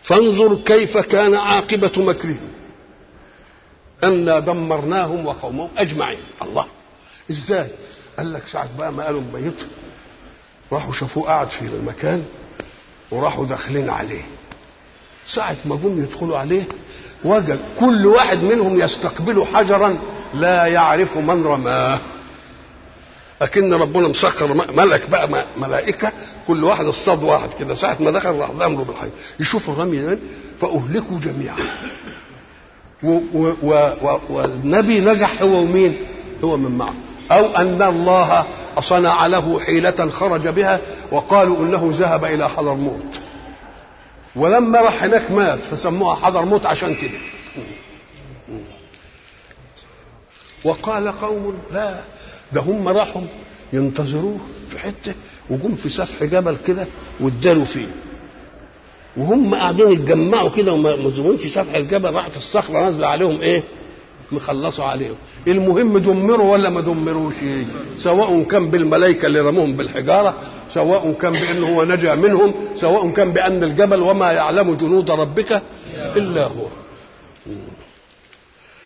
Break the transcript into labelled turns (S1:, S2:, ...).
S1: فانظر كيف كان عاقبة مكرهم أنا دمرناهم وقومهم أجمعين الله إزاي قال لك ساعة بقى ما قالوا ميت راحوا شافوه قاعد في المكان وراحوا داخلين عليه ساعة ما جم يدخلوا عليه وجد كل واحد منهم يستقبل حجرا لا يعرف من رماه لكن ربنا مسخر ملك بقى ملائكة كل واحد اصطاد واحد كده ساعة ما دخل راح ضمره بالحي يشوفوا الرمي ده فأهلكوا جميعا و و و والنبي نجح هو ومين هو من معه أو أن الله صنع له حيلة خرج بها وقالوا إنه ذهب إلى حضرموت ولما راح هناك مات فسموها حضرموت عشان كده وقال قوم لا ده هم راحوا ينتظروه في حته وجم في سفح جبل كده وادالوا فيه وهم قاعدين يتجمعوا كده وما مزمونش سفح الجبل راحت الصخره نازله عليهم ايه؟ مخلصوا عليهم المهم دمروا ولا ما دمروش سواء كان بالملائكة اللي رموهم بالحجارة سواء كان بأنه هو نجا منهم سواء كان بأن الجبل وما يعلم جنود ربك إلا هو